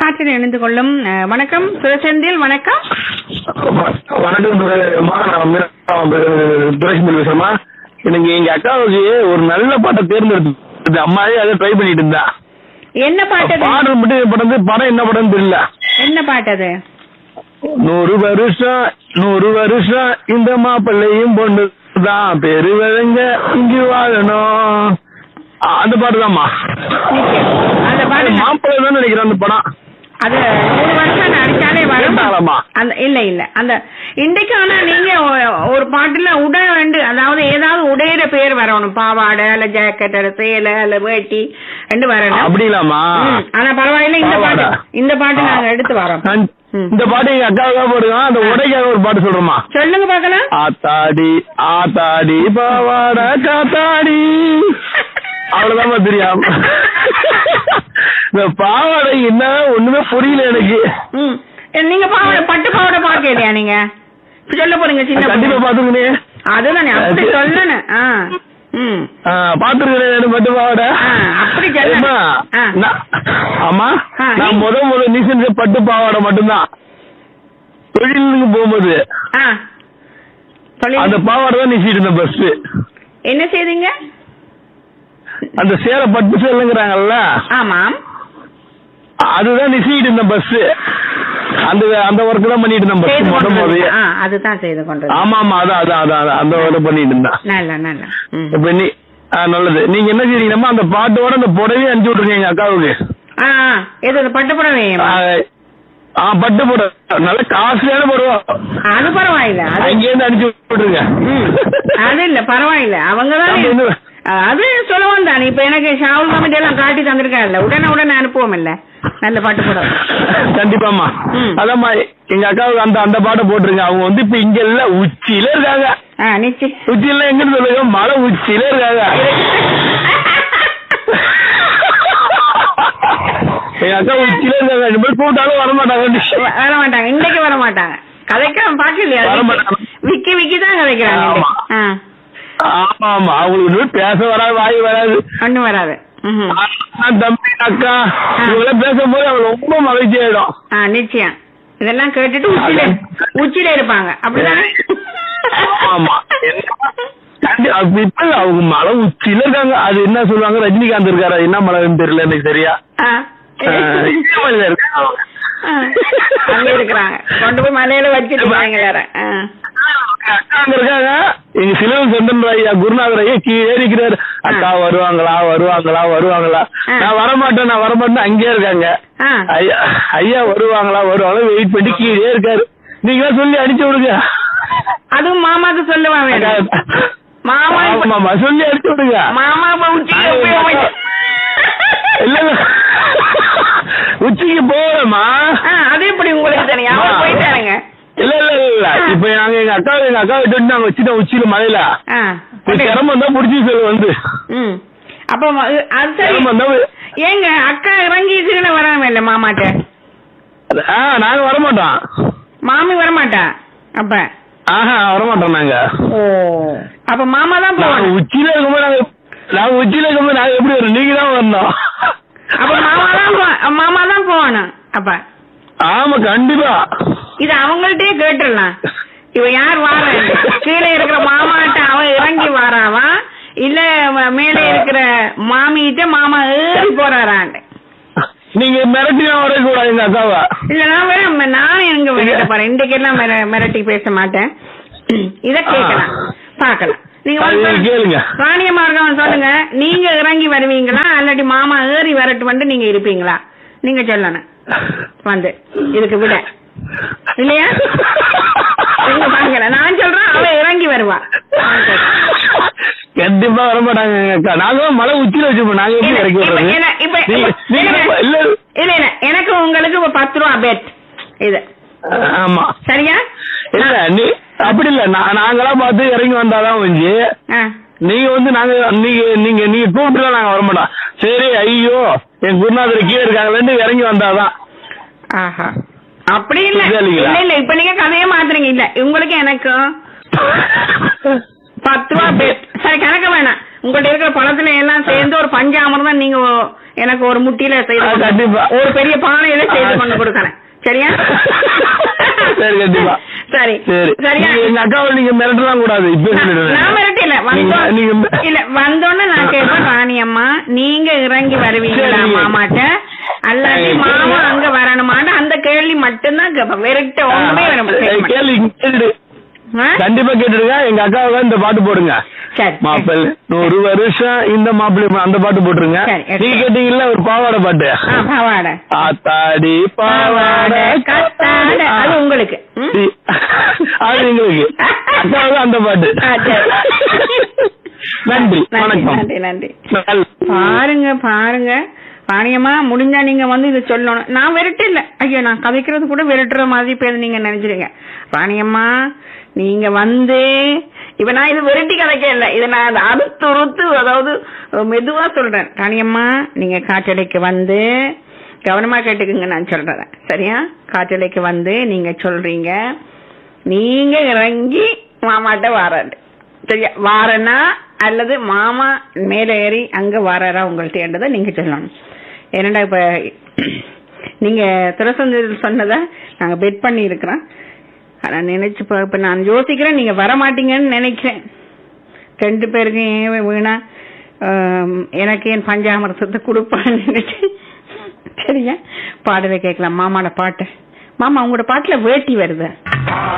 காற்றில் இணைந்து கொள்ளும் அஹ், வணக்கம் சிவசெந்தில் வணக்கம் வணக்கம் துரைமா நான் துரைசிமல் பேசுறேம்மா எனக்கு எங்க அக்காவுக்கு ஒரு நல்ல பாட்டை தேர்ந்தெடுத்து அம்மாவே அதை ட்ரை பண்ணிட்டு இருந்தா என்ன பாட்டது பாடல் மட்டும் படம் படம் என்ன படம் தெரியல என்ன பாட்டது நூறு வருஷம் நூறு வருஷம் இந்த மாப்பிள்ளையும் பொண்ணு தான் பெருவழங்க இங்கு வாழணும் ஆ, அந்த பாட்டு தான்மா நிச்சயம். அந்த பாட்டு மாப்பிள்ளை தான் நினைக்கிறேன் அந்த படம் அது நூறு வருஷம் அடிச்சாலே வரும் கேட்டாலாமா? அந்த இல்ல இல்ல அந்த இன்றைக்கு ஆனா நீங்க ஒ- ஒரு பாட்டுல உடை ரெண்டு அதாவது ஏதாவது உடையிற பேர் வரணும் பாவாடை இல்ல ஜாக்கெட் இல்ல சேலை இல்ல வேட்டி ரெண்டு வரணும் அப்படி இல்லாமா ம், ஆனா பரவாயில்ல இந்த பாட்டு பாவாடை. இந்த பாட்டு நாங்க எடுத்து வரோம் நான் ம். இந்த பாட்டு எங்க அக்காவுக்காக போடுங்க அந்த உடைக்காக ஒரு பாட்டு சொல்றோமா சொல்லுங்க பாக்கலாம் ஆத்தாடி ஆத்தாடி பாவாட காத்தாடி அவ்வளவுதான் தெரியும் இந்த பாவாடை என்ன ஒண்ணுமே புரியல எனக்கு ம். நீங்க பாவாடை பட்டு பாவாடை பார்க்க இல்லையா நீங்க இப்ப சொல்ல போறீங்க சின்ன கண்டிப்பா பொண்ணு. பாத்துக்கணே அதுதானே அப்படி சொல்லணும் ஆ ம் பாத்துருக்கேன் பட்டு பாவாடை ஆ, அப்படி சொல்லு. அம்மா, ஆ. நான்- ஆமா ஆ, நான் நீ- முத முத நீ செஞ்ச பட்டு பாவாடை மட்டும்தான் தொழிலுக்கு போகும்போது ஆ சொல்லி அந்த பாவாடை தான் நீசிட்டு இருந்தேன் பஸ் என்ன செய்தீங்க அந்த சேலை பட்டு சேலைங்கிறாங்கல்ல ஆமாம் அதுதான் நிசிட்டு இருந்தேன் பஸ் அந்த அந்த ஒர்க் தான் பண்ணிட்டு இருந்தேன் செய்து பஸ் முத கொண்டு போதே ஆ அதுதான் செய்து கொண்டு ஆமா ஆமா அதான் அதான் அதான் அதான், அந்த ஒர்க் பண்ணிட்டு இருந்தேன் நல்ல நல்ல ம். இப்ப நீ ஆ, நல்லது நீங்க என்ன செய்றீங்கன்னா அந்த பாட்டோட அந்த புடவையும் அனுப்பிச்சு விட்டுருங்க எங்க அக்காவுக்கு ஆ ஆ, எது அது பட்டு புடவை ஆ, ஆ பட்டு புடவை நல்ல காஸ்ட்லியான புடவை அது பரவாயில்ல அது அங்கேருந்து அனுப்பிச்சு விட்டுருங்க ம். அது இல்ல பரவாயில்ல அவங்க நம்ம தான் வந்து- அது சொல்லவும் தானே இப்ப எனக்கு ஷாவுல் கமிட்டி எல்லாம் காட்டி தந்திருக்காருல்ல உடனே உடனே அனுப்புவோம் இல்ல நல்ல பட்டு புடவை கண்டிப்பாமா ம். அதாம்மா எங்க அக்காவுக்கு அந்த அந்த பாட்டை போட்டுருங்க அவங்க வந்து இப்ப இங்க இல்ல உச்சியில இருக்காங்க ஆ நிச்சயம் உச்சியில எங்கன்னு சொல்லுங்க மலை உச்சியில இருக்காங்க எங்க அக்கா உச்சியில இருக்காங்க இனிமேல் கூட்டாலும் வர மாட்டாங்க வ- வர மாட்டாங்க இன்னைக்கு வர மாட்டாங்க கதைக்க பாக்கலையா வர மாட்டாங்க. விக்கி விக்கி தான் கதைக்கிறாங்க ஆமா. ஆ ஆமா ஆமா அவங்களுக்கு இனிமேல் பேச வராது வாய் வராது ஒண்ணும் வராது ம்ஹும். அண்ணன், தம்பி அக்கா இவங்கள பேசும்போது அவங்க ரொம்ப மகிழ்ச்சி ஆயிடும் ஆ நிச்சயம் இதெல்லாம் கேட்டுட்டு உச்சியில உச்சியில இருப்பாங்க அப்படிதானே ஆமா கண்டி- அப்ப இப்ப அவங்க மலை உச்சியில இருக்காங்க அது என்ன சொல்லுவாங்க ரஜினிகாந்த் இருக்காரு அது என்ன மலைன்னு தெரியல எனக்கு சரியா ஆ. ஆஹ், இமயமலையில இருக்காங்க அவங்க. ஆ. அங்க இருக்கிறாங்க கொண்டு போய் மலையில வச்சிருக்காங்க வேற ஆ. அக்கா அங்க இருக்காங்க எங்க சிலவன் செந்தன் ஐயா குருநாதர் ஐயா கீழே இருக்கிறாரு அக்கா வருவாங்களா வருவாங்களா வருவாங்களா ஆ. நான் வரமாட்டேன் நான் வரமாட்டேன் அங்கேயே இருக்காங்க ஆ. ஐயா ஐயா வருவாங்களா வருவாங்களா வெயிட் பண்ணி கீழே இருக்காரு நீங்க சொல்லி அடிச்சு விடுங்க அதுவும் மாமாக்கு சொல்லவா வேணும் மாமா இப்ப- ஆமாமா சொல்லி அடிச்சு விடுங்க மாமா இப்ப உச்சியில போய் போய்- இல்ல இல்ல உச்சிக்கு போறேம்மா ஆ, அது எப்படி உங்களுக்கு தெரியும் அவர் போயிட்டாருங்க இல்ல இல்ல இல்ல இல்ல இப்ப நாங்க எங்க அக்கா எங்க அக்கா விட்டு நாங்க வச்சுட்டோம் உச்சியில மலையில ஆ. ஒரு சிரமம் தான் புடிச்சு சொல்லு வந்து ம் அப்ப ம- அது சரி சிரமம் தான் ஏங்க அக்கா இறங்கி கீழே வராம இல்ல மாமாட்ட ஆ நாங்க வரமாட்டோம் மாமி வரமாட்டா அப்ப ஆஹா வரமாட்டோம் நாங்க ஓ அப்ப மாமா தான் நாங்க போகணும் உச்சியில இருக்கும்போது நாங்க நாங்க உச்சியில இருக்கும்போது நாங்க எப்படி வரும் நீங்க தான் வரணும் அப்ப மாமா தான் போ- மாமா தான் போகணும் அப்ப ஆமா கண்டிப்பா இது அவங்கள்ட்டயே கேட்டுடலாம் இவ யார் வார கீழே இருக்கிற மாமாட்ட அவன் இறங்கி வாராவா இல்ல ம- மேலே இருக்கிற மாமிகிட்ட மாமா ஏறி போறாரான்னு நீங்க மிரட்டினா வரக்கூடாது எங்க அக்காவை இல்ல நான் வேற ம- நானும் எங்க மிரட்ட போறேன் இன்றைக்கு எல்லாம் மிர- மிரட்டி பேச மாட்டேன் இத கேட்கலாம் பாக்கலாம் நீங்க அது வந்து கேளுங்க ராணிய மார்க்கம் சொல்லுங்க நீங்க இறங்கி வருவீங்களா இல்லாட்டி மாமா ஏறி வரட்டு வந்து நீங்க இருப்பீங்களா நீங்க சொல்லணும் வந்து இதுக்கு விட இல்லையா நீங்க பாருங்க நான் சொல்றேன் அவ இறங்கி வருவா கண்டிப்பா வர மாட்டாங்க எங்க அக்கா நாங்க மலை உச்சியில வச்சுப்போம் நாங்க எப்படி இல்ல, இறக்கி இப்ப விடுறது என்ன- இப்ப- நீங்க- இப்ப- நீங்க இல்ல, இல்ல இல்ல இல்ல எனக்கு உங்களுக்கு ஒரு பத்து ரூபா பெட் இது ஆமா சரியா இல்ல நீ அப்படி இல்ல நான் நாங்களா பார்த்து இறங்கி வந்தாதான் கொஞ்சி ஆ. நீங்க வந்து நாங்க நீங்க நீங்க நீங்க கூப்பிட்டுலாம் நாங்க வர மாட்டோம் சரி ஐயோ என் குருநாதர் கீழே இருக்காங்களேன்னு இறங்கி வந்தாதான் ஆஹா அப்படி இல்ல புரியுதா இல்லைங்களா? இல்ல இல்ல இப்ப நீங்க கதையே மாத்துறீங்க இல்ல உங்களுக்கு எனக்கும் பத்து ரூபா பெட் சரி கணக்கு வேணாம் உங்கள்ட்ட இருக்கிற பழத்துல எல்லாம் சேர்ந்து ஒரு பஞ்சாமிர்தம் நீங்க ஒ- எனக்கு ஒரு முட்டியில செய்து ஆ, கொண்டு- கண்டிப்பா. ஒரு பெரிய பானையில செய்து கொண்டு கொடுக்கறேன் சரியா சரி, கண்டிப்பா. சரி சரி சரியா நீங்க எங்க அக்காவை நீங்க மிரட்டலாம் கூடாது இப்ப நான் நான் மிரட்டல வந்தோம் நீங்க நீங்க- இல்ல வந்தோன்னு நான் கேட்பேன் ராணி அம்மா நீங்க இறங்கி வருவீங்களா சரி. மாமாட்ட அல்லாட்டி சரி. மாமா அங்க வரணுமான்னு அந்த கேள்வி மட்டும்தான் கேட்பேன் விரட்ட ஒண்ணுமே வர ஏய், மாட்டேன். கேள்வி கேட்டுடு. ஆ? கண்டிப்பா கேட்டுடுங்க எங்க அக்காவுக்கு இந்த பாட்டு போடுங்க சரி மாப்பிள் நூறு வருஷம் இந்த மாப்பிள்ளை அந்த பாட்டு போட்டுருங்க சரி, சரி. நீங்க கேட்டீங்கல்ல ஒரு பாவாடை பாட்டு ஆ, பாவாடை ஆத்தாடி பாவாடை பாவாடை கத்தாடை அது உங்களுக்கு ம்? சி. அது எங்களுக்கு அக்காவுக்கு அந்த பாட்டு ஆ, சரி. நன்றி நன்றி வணக்கம் நன்றி நன்றி நல்- பாருங்க பாருங்க பாணியம்மா முடிஞ்சா நீங்க வந்து இது சொல்லணும் நான் விரட்டு இல்ல ஐயோ நான் கதைக்கிறது கூட விரட்டுற மாதிரி பேர் நீங்க நினைச்சிருங்க ராணியம்மா நீங்க வந்து இப்ப நான் இது விரட்டி கதைக்க இல்ல இது நான் அதை அறுத்து உறுத்து அதாவது மெதுவா சொல்றேன் ராணியம்மா நீங்க காற்றடைக்கு வந்து கவனமா கேட்டுக்குங்க நான் சொல்றேன் சரியா காற்றடைக்கு வந்து நீங்க சொல்றீங்க நீங்க இறங்கி மாமாட்ட வாராரு சரியா வாரனா அல்லது மாமா மேல ஏறி அங்க வாராரா உங்கள்ட்ட நீங்க சொல்லணும் ஏன்னா இப்ப நீங்க திருசந்தரில் சொன்னதை நாங்க பெட் பண்ணி இருக்கிறோம் ஆனா நினைச்சு பா- இப்ப நான் யோசிக்கிறேன் நீங்க வர மாட்டீங்கன்னு நினைக்கிறேன் ரெண்டு பேருக்கும் ஏன் வீணா ஆம், எனக்கு என் பஞ்சாமிரதத்தை கொடுப்பான்னு நினைச்சு சரியா பாடலை கேட்கலாம் மாமாட பாட்டு மாமா உங்களோட பாட்டுல வேட்டி வருது